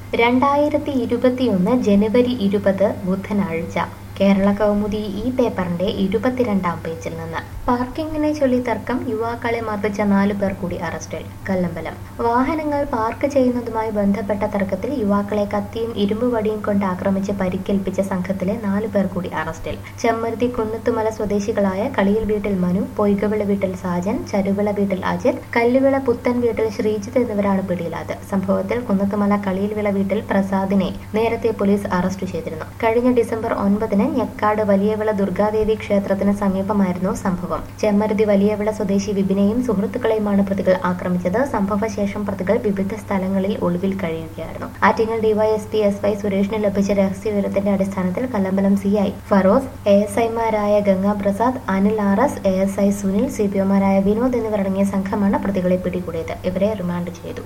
രണ്ടായിരത്തി ഇരുപത്തിയൊന്ന് ജനുവരി ഇരുപത് ബുധനാഴ്ച കേരള കൗമുദി ഈ പേപ്പറിന്റെ ഇരുപത്തിരണ്ടാം പേജിൽ നിന്ന് പാർക്കിങ്ങിനെ ചൊല്ലി തർക്കം യുവാക്കളെ മർദ്ദിച്ച നാലു പേർ കൂടി അറസ്റ്റിൽ കല്ലമ്പലം വാഹനങ്ങൾ പാർക്ക് ചെയ്യുന്നതുമായി ബന്ധപ്പെട്ട തർക്കത്തിൽ യുവാക്കളെ കത്തിയും ഇരുമ്പുവടിയും കൊണ്ട് ആക്രമിച്ച് പരിക്കേൽപ്പിച്ച സംഘത്തിലെ നാലു പേർ കൂടി അറസ്റ്റിൽ ചെമ്മരുതി കുന്നത്തുമല സ്വദേശികളായ കളിയിൽ വീട്ടിൽ മനു പൊയ്കവിള വീട്ടിൽ സാജൻ ചരുവിള വീട്ടിൽ അജിത് കല്ലുവിള പുത്തൻ വീട്ടിൽ ശ്രീജിത്ത് എന്നിവരാണ് പിടിയിലായത് സംഭവത്തിൽ കുന്നത്തുമല കളിയിൽവിള വീട്ടിൽ പ്രസാദിനെ നേരത്തെ പോലീസ് അറസ്റ്റ് ചെയ്തിരുന്നു കഴിഞ്ഞ ഡിസംബർ ഒൻപതിന് ഞെക്കാട് വലിയവിള ദുർഗാദേവി ക്ഷേത്രത്തിന് സമീപമായിരുന്നു സംഭവം ചെമ്മരുതി വലിയവിള സ്വദേശി വിപിനെയും സുഹൃത്തുക്കളെയുമാണ് പ്രതികൾ ആക്രമിച്ചത് സംഭവശേഷം പ്രതികൾ വിവിധ സ്ഥലങ്ങളിൽ ഒളിവിൽ കഴിയുകയായിരുന്നു ആറ്റിങ്ങൽ ഡിവൈഎസ്പി എസ് വൈ സുരേഷിന് ലഭിച്ച രഹസ്യവിവരത്തിന്റെ അടിസ്ഥാനത്തിൽ Kallambalam C I Feroz A S ഐമാരായ Gangaprasad Anil R S A S I Sunil C P ഒമാരായ വിനോദ് എന്നിവരടങ്ങിയ സംഘമാണ് പ്രതികളെ പിടികൂടിയത് ഇവരെ റിമാൻഡ് ചെയ്തു